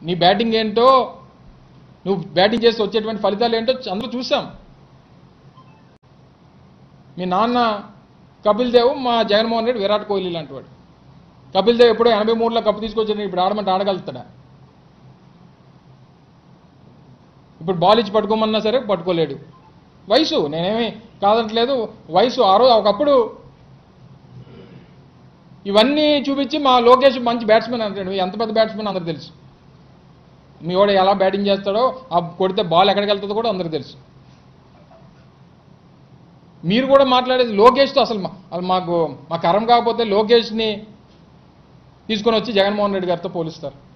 నీ బ్యాటింగ్ ఏంటో నువ్వు బ్యాటింగ్ చేసి వచ్చేటువంటి ఫలితాలు ఏంటో అందరూ చూసాం మీ నాన్న కపిల్ దేవ్ మా జగన్మోహన్ రెడ్డి విరాట్ కోహ్లీ లాంటి వాడు కపిల్ దేవ్ ఎప్పుడో ఎనభై మూడులో కప్పు తీసుకొచ్చాడు ఇప్పుడు ఆడమంటే ఆడగలుగుతాడా ఇప్పుడు బాల్ ఇచ్చి పట్టుకోమన్నా సరే పట్టుకోలేడు వయసు నేనేమి కాదంటలేదు వయసు ఆ రోజు ఒకప్పుడు ఇవన్నీ చూపించి మా లోకేష్ మంచి బ్యాట్స్మెన్ అంటాడు ఎంత పెద్ద బ్యాట్స్మెన్ అందరికి తెలుసు మీ వాడు ఎలా బ్యాటింగ్ చేస్తాడో ఆ కొడితే బాల్ ఎక్కడికి వెళ్తుందో కూడా అందరికి తెలుసు మీరు కూడా మాట్లాడేది లోకేష్తో అసలు మా- అసలు మాకు మా కరం కాకపోతే లోకేష్ని తీసుకొని వచ్చి జగన్మోహన్ రెడ్డి గారితో పోలుస్తారు